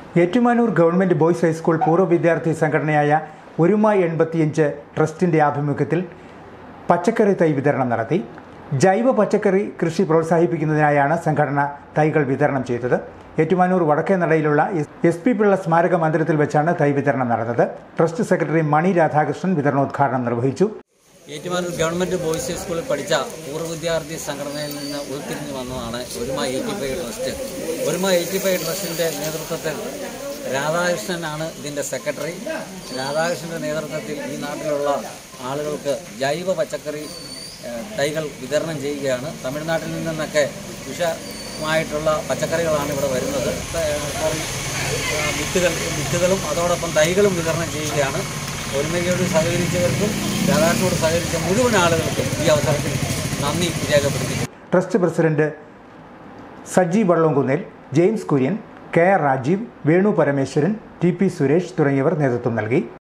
Ettumanoor government boys high school പൂർവ്വ വിദ്യാർത്ഥി സംഘടനയായ ഒരുമ എൺപത്തിയഞ്ച് ട്രസ്റ്റിന്റെ ആഭിമുഖ്യത്തിൽ പച്ചക്കറി തൈ വിതരണം നടത്തി ജൈവ പച്ചക്കറി കൃഷി പ്രോത്സാഹിപ്പിക്കുന്നതിനായാണ് സംഘടന തൈകൾ വിതരണം ചെയ്തത് ഏറ്റുമാനൂർ വടക്കേ നടയിലുള്ള എസ് പി പിള്ള സ്മാരക മന്ദിരത്തിൽ വെച്ചാണ് തൈ വിതരണം നടന്നത് ട്രസ്റ്റ് സെക്രട്ടറി മണി രാധാകൃഷ്ണൻ വിതരണോദ്ഘാടനം നിർവഹിച്ചു ഏറ്റുമാനൂർ ഗവൺമെൻറ് ബോയ്സ് സ്കൂളിൽ പഠിച്ച പൂർവ്വ വിദ്യാർത്ഥി സംഘടനയിൽ നിന്ന് ഉരുത്തിരിഞ്ഞു വന്നതാണ് Oruma eighty five trust Oruma eighty five ട്രസ്റ്റിൻ്റെ നേതൃത്വത്തിൽ രാധാകൃഷ്ണനാണ് ഇതിൻ്റെ സെക്രട്ടറി രാധാകൃഷ്ണൻ്റെ നേതൃത്വത്തിൽ ഈ നാട്ടിലുള്ള ആളുകൾക്ക് ജൈവ പച്ചക്കറി ഏഹ്, തൈകൾ വിതരണം ചെയ്യുകയാണ് തമിഴ്നാട്ടിൽ നിന്നൊക്കെ വിഷമായിട്ടുള്ള പച്ചക്കറികളാണ് ഇവിടെ വരുന്നത് ഏഹ്, അപ്പം, ഏഹ്, വിത്തുകൾ വിത്തുകളും അതോടൊപ്പം തൈകളും വിതരണം ചെയ്യുകയാണ് ഒരുമയോട് സഹകരിച്ചവർക്കും രാധാകൃഷ്ണനോട് സഹകരിച്ച മുഴുവൻ ആളുകൾക്കും ഈ അവസരത്തിൽ നന്ദി രേഖപ്പെടുത്തിക്കുന്നു trust president Saji Vallamkunnel James Kurian K R Rajeev Venu Parameswaran T P Suresh തുടങ്ങിയവർ നേതൃത്വം നൽകി